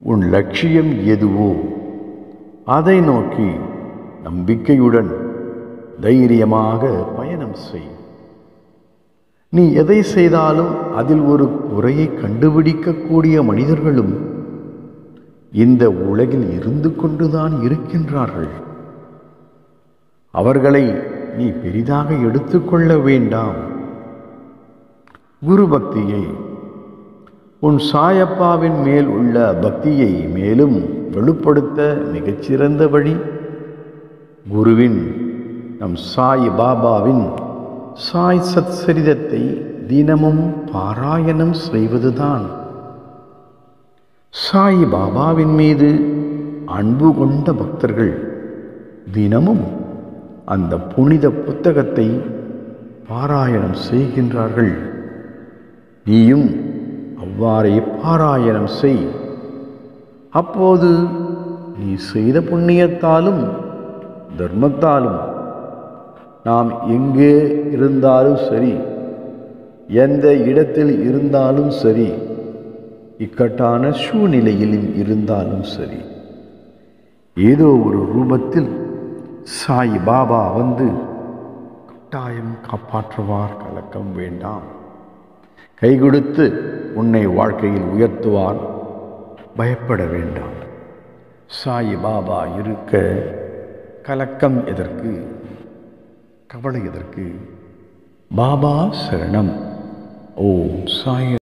உன் லட்சியம் எதுவோ அதை நோக்கி நம்பிக்கையுடன் தைரியமாக பயணம் செய் நீ எதை செய்தாலும் அதில் ஒரு குறையை கண்டுபிடிக்கக்கூடிய மனிதர்களும் இந்த உலகில் இருந்து கொண்டுதான் இருக்கின்றார்கள் அவர்களை நீ பெரிதாக எடுத்துக்கொள்ள வேண்டாம் குரு பக்தியை உன் சாயப்பாவின் மேல் உள்ள பக்தியை மேலும் வெளிப்படுத்த மிகச்சிறந்த வழி குருவின் நம் சாய் பாபாவின் சாய் சத்சரிதத்தை தினமும் பாராயணம் செய்வதுதான் சாய் பாபாவின் மீது அன்பு கொண்ட பக்தர்கள் தினமும் அந்த புனித புத்தகத்தை பாராயணம் செய்கின்றார்கள் நீயும் அவ்வாறே பாராயணம் செய் அப்போது நீ செய்த புண்ணியத்தாலும் தர்மத்தாலும் நாம் எங்கே இருந்தாலும் சரி எந்த இடத்தில் இருந்தாலும் சரி இக்கட்டான சூழ்நிலையிலும் இருந்தாலும் சரி ஏதோ ஒரு ரூபத்தில் சாய் பாபா வந்து கட்டாயம் காப்பாற்றுவார் கலக்கம் வேண்டாம் கை கொடுத்து உன்னை வாழ்க்கையில் உயர்த்துவார் பயப்பட வேண்டாம் சாய் பாபா இருக்க கலக்கம் எதற்கு கவலை எதற்கு பாபா சரணம் ஓம் சாய்